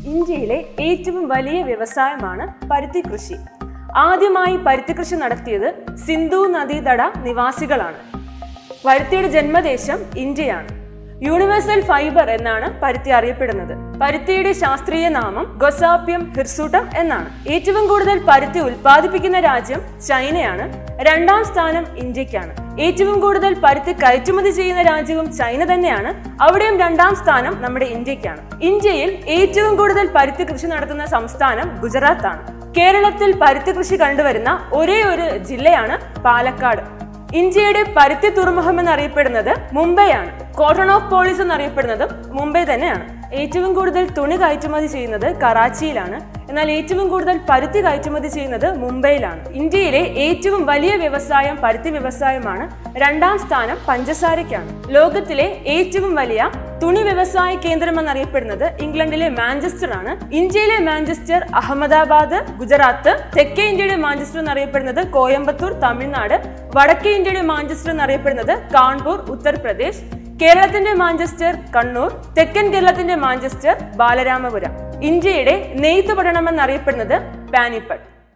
ഇന്ത്യയിലെ ഏറ്റവും വലിയ വ്യവസായമാണ് പരുത്തി കൃഷി ആദ്യമായി പരുത്തി കൃഷി നടത്തിയത് സിന്ധു നദീതട നിവാസികളാണ് പരുത്തിയുടെ ജന്മദേശം ഇന്ത്യയാണ് യൂണിവേഴ്സൽ ഫൈബർ എന്നാണ് പരുത്തി അറിയപ്പെടുന്നത് പരുത്തിയുടെ ശാസ്ത്രീയ നാമം ഗൊസാപ്യം ഹിർസൂട്ടം എന്നാണ് ഏറ്റവും കൂടുതൽ പരുത്തി ഉൽപ്പാദിപ്പിക്കുന്ന രാജ്യം ചൈനയാണ് രണ്ടാം സ്ഥാനം ഇന്ത്യക്കാണ് ഏറ്റവും കൂടുതൽ പരുത്തി കയറ്റുമതി ചെയ്യുന്ന രാജ്യവും ചൈന തന്നെയാണ് അവിടെയും രണ്ടാം സ്ഥാനം നമ്മുടെ ഇന്ത്യക്കാണ് ഇന്ത്യയിൽ ഏറ്റവും കൂടുതൽ പരുത്തി കൃഷി നടത്തുന്ന സംസ്ഥാനം ഗുജറാത്താണ് കേരളത്തിൽ പരുത്തി കൃഷി കണ്ടുവരുന്ന ഒരേ ഒരു ജില്ലയാണ് പാലക്കാട് ഇന്ത്യയുടെ പരുത്തി തുറമുഖം എന്നറിയപ്പെടുന്നത് മുംബൈയാണ് കോട്ടൺ ഓഫ് പോളിസ് എന്നറിയപ്പെടുന്നതും മുംബൈ തന്നെയാണ് ഏറ്റവും കൂടുതൽ തുണി കയറ്റുമതി ചെയ്യുന്നത് കറാച്ചിയിലാണ് എന്നാൽ ഏറ്റവും കൂടുതൽ പരുത്തി കയറ്റുമതി ചെയ്യുന്നത് മുംബൈയിലാണ് ഇന്ത്യയിലെ ഏറ്റവും വലിയ വ്യവസായം പരുത്തി വ്യവസായമാണ് രണ്ടാം സ്ഥാനം പഞ്ചസാരയ്ക്കാണ് ലോകത്തിലെ ഏറ്റവും വലിയ തുണി വ്യവസായ കേന്ദ്രം എന്നറിയപ്പെടുന്നത് ഇംഗ്ലണ്ടിലെ മാഞ്ചസ്റ്റർ ആണ് ഇന്ത്യയിലെ മാഞ്ചസ്റ്റർ അഹമ്മദാബാദ് ഗുജറാത്ത് തെക്കേ ഇന്ത്യയുടെ മാഞ്ചസ്റ്റർ എന്നറിയപ്പെടുന്നത് കോയമ്പത്തൂർ തമിഴ്നാട് വടക്കേ ഇന്ത്യയുടെ മാഞ്ചസ്റ്റർ എന്നറിയപ്പെടുന്നത് കാൺപൂർ ഉത്തർപ്രദേശ് കേരളത്തിന്റെ മാഞ്ചസ്റ്റർ കണ്ണൂർ തെക്കൻ കേരളത്തിന്റെ മാഞ്ചസ്റ്റർ ബാലരാമപുരം ഇന്ത്യയുടെ നെയ്ത്ത് പട്ടണം എന്നറിയപ്പെടുന്നത് പാനിപ്പട്ട്